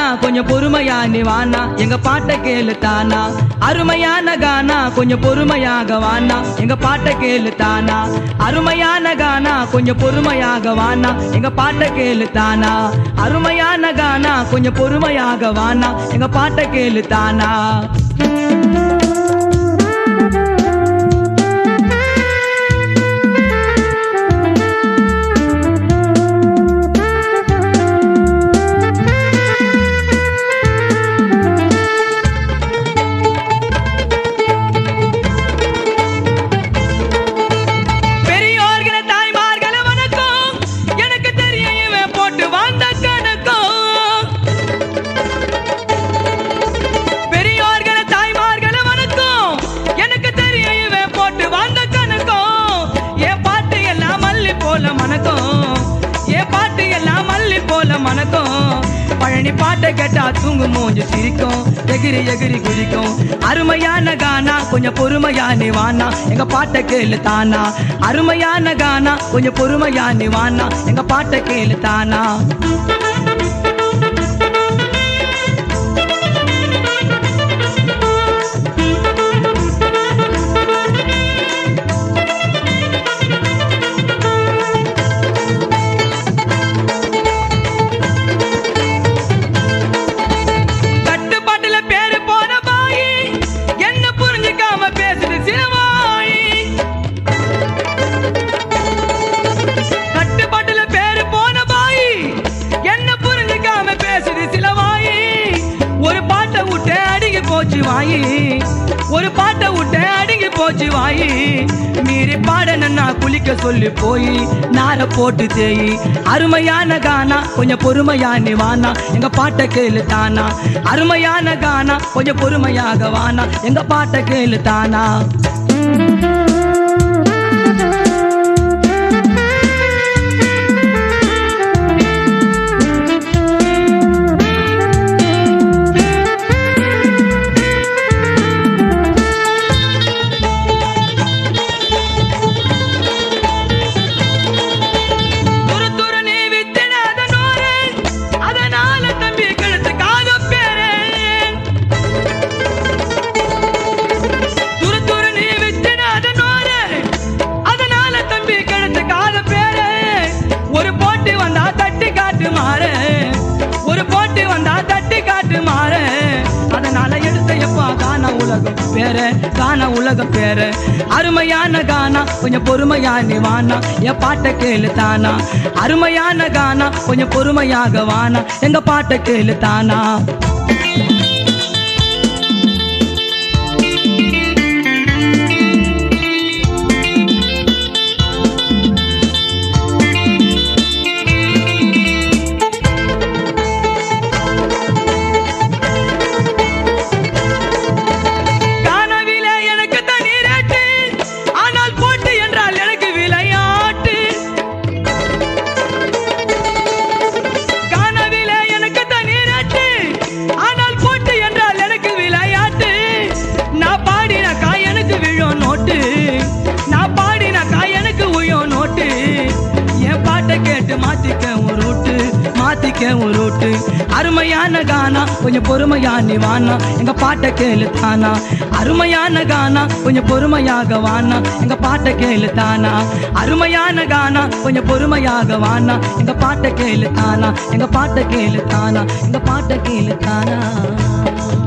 கொஞ்சம் பொறுமையா நீ வானா எங்க பாட்டை கேளு தானா அருமையான கானா கொஞ்சம் பொறுமையாக வானா எங்க பாட்டை கேளு தானா அருமையான கானா கொஞ்சம் பொறுமையாக வானா எங்க பாட்டை கேளு தானா அருமையான கானா கொஞ்சம் பொறுமையாக வானா எங்க பாட்டை கேளு தானா பெரியோர்கள தாய்மார்கள வணக்கம் எனக்கு தெரியும் இவன் போட்டு வாழ்ந்த கணக்கம் பெரியோர்கள தாய்மார்கள வணக்கம் எனக்கு தெரியும் இவன் போட்டு வாழ்ந்த கணக்கம் என் பாட்டு எல்லாம் மல்லி போல மணக்கம் என் பாட்டு எல்லாம் மல்லி போல மணக்கம் பழனி பாட்டை கேட்டா தூங்கு மூஞ்சி சிரிக்கும் எகிரி எகிரி குதிக்கும் அருமையான கானா கொஞ்சம் பொறுமையா நீ வானா எங்க பாட்டை கேளு தானா அருமையான கானா கொஞ்சம் பொறுமையா நீ வானா எங்க பாட்டை கேளு தானா கட்டுப்பாட்டுல பேரு போன பாய் என்ன புரிஞ்சுக்காம பேசுது சிறுவாய் கட்டுப்பாட்டுல பேரு போன பாய் என்ன புரிஞ்சுக்காம பேசுது சில வாய் ஒரு பாட்டை விட்டு அடிங்கி போச்சு வாயி ஒரு பாட்டை விட்டு அடிங்கி போச்சு வாயி மீறி பாடனா குளிக்க சொல்லி போய் நார போட்டு தேய் அருமையான கானா கொஞ்சம் பொறுமையா நீ வானா எங்க பாட்டை கேளு தானா அருமையான கானா கொஞ்சம் பொறுமையாக வானா எங்க பாட்டை கேளு தானா துரு துரு நீ வித்திடாத நூறு, அதனால தம்பி கழுத்துக்காக பேரு. துரு துரு நீ வித்திடாத நூறு, அதனால தம்பி கழுத்துக்காக பேரு. ஒரு போட்டு வந்தா தட்டி காட்டு மாறு ஒரு போட்டு வந்தா தட்டி காட்டு மாறு அதனால எடுத்த எப்பா காண உலகம் பேரு காண உலகம் பேரு அருமையான கானா கொஞ்சம் பொறுமையா நீ வானா என் பாட்டை கேளு தானா அருமையான கானா கொஞ்சம் பொறுமையாக வானா எங்க பாட்டை கேளு தானா காணவில்லை எனக்கு தனி ரேட்டு ஆனால் போட்டு என்றால் எனக்கு விளையாட்டு காணவில்லை எனக்கு தனி ரேட்டு ஆனால் போட்டு என்றால் எனக்கு விளையாட்டு நான் பாடின காய் எனக்கு விழும் நோட்டு நான் பாடின காய் எனக்கு உயும் நோட்டு என் பாட்டை கேட்டு மாத்திக்க ஒரு ரூட்டு மாத்திக்க ஒரு ரூட்டு அருமையான கானா கொஞ்சம் பொறுமையா நீ வானா எங்க பாட்டை கேளு தானா அருமையான கானா கொஞ்சம் பொறுமையாக வானா எங்க பாட்டை கேளு தானா அருமையான கானா கொஞ்சம் பொறுமையாக வானா எங்க பாட்டை கேளு தானா எங்க பாட்டை கேளு தானா எங்க பாட்டை கேளு தானா